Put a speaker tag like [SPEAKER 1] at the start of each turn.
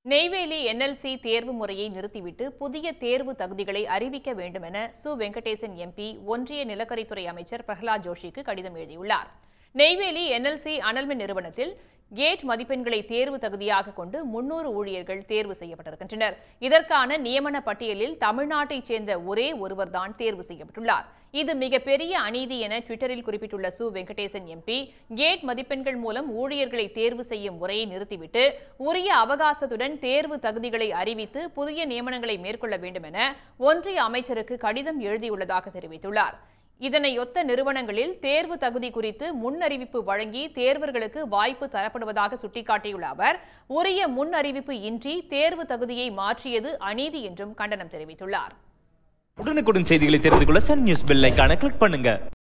[SPEAKER 1] Neyveli NLC தேர்வு முறையை நிறுத்திவிட்டு புதிய தேர்வு தகுதிகளை அறிவிக்க வேண்டும் என சு வெங்கடேசன் எம்பி ஒன்றிய நிலக்கரித்துறை அமைச்சர் பிரஹ்லாத் ஜோஷிக்கு கடிதம் எழுதியுள்ளார் நெய்வேலி என்எல்சி அனல்மின் நிறுவனத்தில் கேட் மதிப்பெண்களை தேர்வு தகுதியாக கொண்டு முன்னூறு ஊழியர்கள் தேர்வு செய்யப்பட்டிருக்கின்றனர் இதற்கான நியமன பட்டியலில் தமிழ்நாட்டைச் சேர்ந்த ஒரே ஒருவர்தான் தேர்வு செய்யப்பட்டுள்ளார் இது மிகப்பெரிய அநீதி என ட்விட்டரில் குறிப்பிட்டுள்ள சு வெங்கடேசன் எம்பி கேட் மதிப்பெண்கள் மூலம் ஊழியர்களை தேர்வு செய்யும் முறையை நிறுத்திவிட்டு உரிய அவகாசத்துடன் தேர்வு தகுதிகளை அறிவித்து புதிய நியமனங்களை மேற்கொள்ள வேண்டும் என ஒன்றிய அமைச்சருக்கு கடிதம் எழுதியுள்ளதாக தெரிவித்துள்ளார் இதனையொத்த நிறுவனங்களில் தேர்வு தகுதி குறித்து முன்னறிவிப்பு வழங்கி தேர்வர்களுக்கு வாய்ப்பு தரப்படுவதாக சுட்டிக்காட்டியுள்ள அவர் உரிய முன்னறிவிப்பு இன்றி தேர்வு தகுதியை மாற்றியது அநீதி என்றும் கண்டனம் தெரிவித்துள்ளார்
[SPEAKER 2] உடனுக்குடன் செய்திகளை தெரிந்து கொள்ள சன் நியூஸ் பெல் ஐகானை கிளிக் பண்ணுங்க